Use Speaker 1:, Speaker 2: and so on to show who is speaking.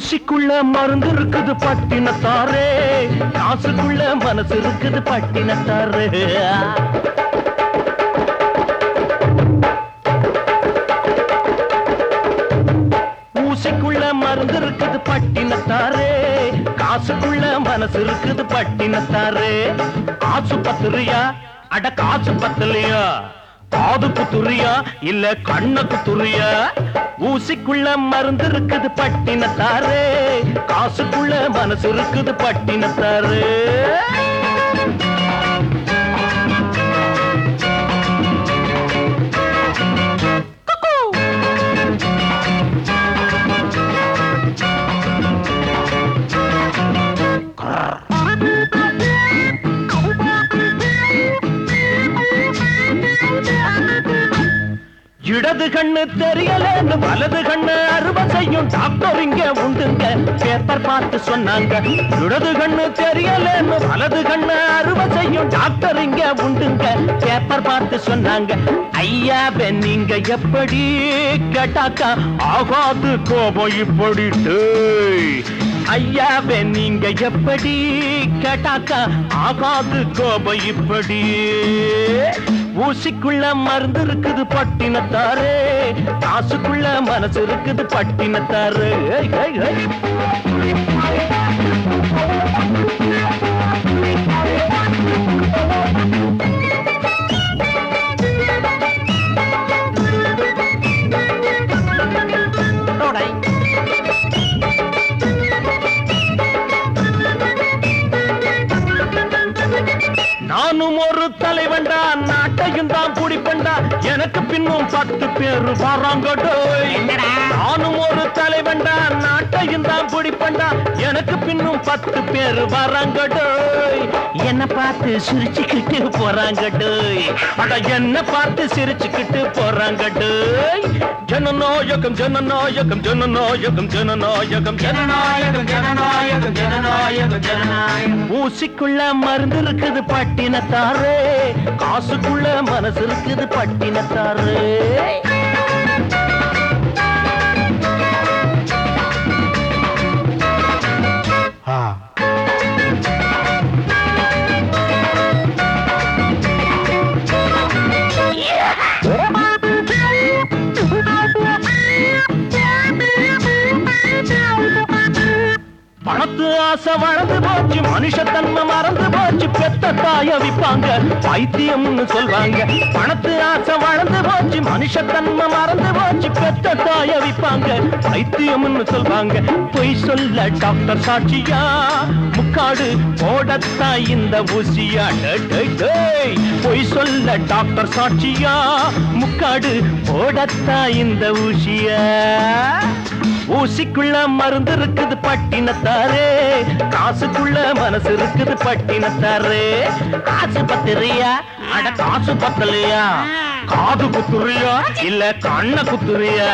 Speaker 1: ஊசிக்குள்ள மருந்து இருக்குது பட்டினத்தாரே காசுக்குள்ள மனசு இருக்குது பட்டினத்தாரே ஊசிக்குள்ள மருந்து இருக்குது பட்டினத்தாரே காசுக்குள்ள மனசு இருக்குது பட்டினத்தாரே காசு பத்துறியா அட காசு பத்தலையா காது குத்துறியா இல்ல கண்ண குத்துறியா ஊசிக்குள்ள மருந்து இருக்குது பட்டினத்தாரே காசுக்குள்ள மனசு இருக்குது பட்டினத்தாரே இடது கண்ணு தெரியலன்னு வலது கண்ணு அறுவை செய்யும் டாக்டர் இங்க உண்டுங்க பேப்பர் பார்த்து சொன்னாங்க இடது கண்ணு தெரியலன்னு வலது கண்ணு அறுவை செய்யும் டாக்டர் இங்க உண்டுங்க பேப்பர் பார்த்து சொன்னாங்க ஐயாவே நீங்க எப்படி கேட்டாக்கா ஆகாது கோபம் இப்படி டேய். ஐயாவே நீங்க எப்படி கேட்டாக்கா ஆகாது கோபம் இப்படி ஊசிக்குள்ள மருந்து இருக்குது பட்டினத்தாரே காசுக்குள்ள மனசு இருக்குது பட்டினத்தாரே ஏய், ஏய், ஏய். நானும் ஒரு தலைவன்டா நாட்டையும் தான் பிடிப்பண்டா எனக்கு பின்னும் பத்து பேர் வராங்கடோய் நானும் ஒரு தலைவன்டா நாட்டையும் தான் பிடிப்பண்டா எனக்கு பின்னும் பத்து பேர் வராங்கடோய் என்ன பார்த்து சிரிச்சுக்கிட்டு போறாங்கடோய் அட என்ன பார்த்து சிரிச்சுக்கிட்டு போறாங்கடோய் ஜனநாயகம் ஜனநாயகம் ஜனநாயகம் ஜனநாயகம் ஜனநாயகம் ஜனநாயகம் ஜனநாயகம் ஜனநாயகம் ஊசிக்குள்ள மருந்து இருக்குது பட்டினத்தாரே காசுக்குள்ள மனசு இருக்குது பட்டினத்தாரே பணத்து ஆசை வளர்ந்து போச்சு மனுஷத்தன்மை மறந்து போச்சு பெத்த தாய விப்பாங்க பைத்தியம்னு சொல்வாங்க பணத்து ஆசை வளர்ந்து போச்சு மனுஷத்தன்மை மறந்து போச்சு பெத்த தாய விப்பாங்க பைத்தியம்னு சொல்வாங்க பொய் சொல்ல டாக்டர் சாட்சியா முக்காடு போடத்தா இந்த ஊசியா டேய், டேய், டேய். பொய் சொல்ல டாக்டர் சாட்சியா முக்காடு போடத்தா இந்த ஊசியா ஊசிக்குள்ள மருந்து இருக்குது பட்டினத்தாரே காசுக்குள்ள மனசு இருக்குது பட்டினத்தாரே காசு பத்திரியா அட காசு பத்தலையா காது குத்துறியா இல்ல கண்ண குத்துறியா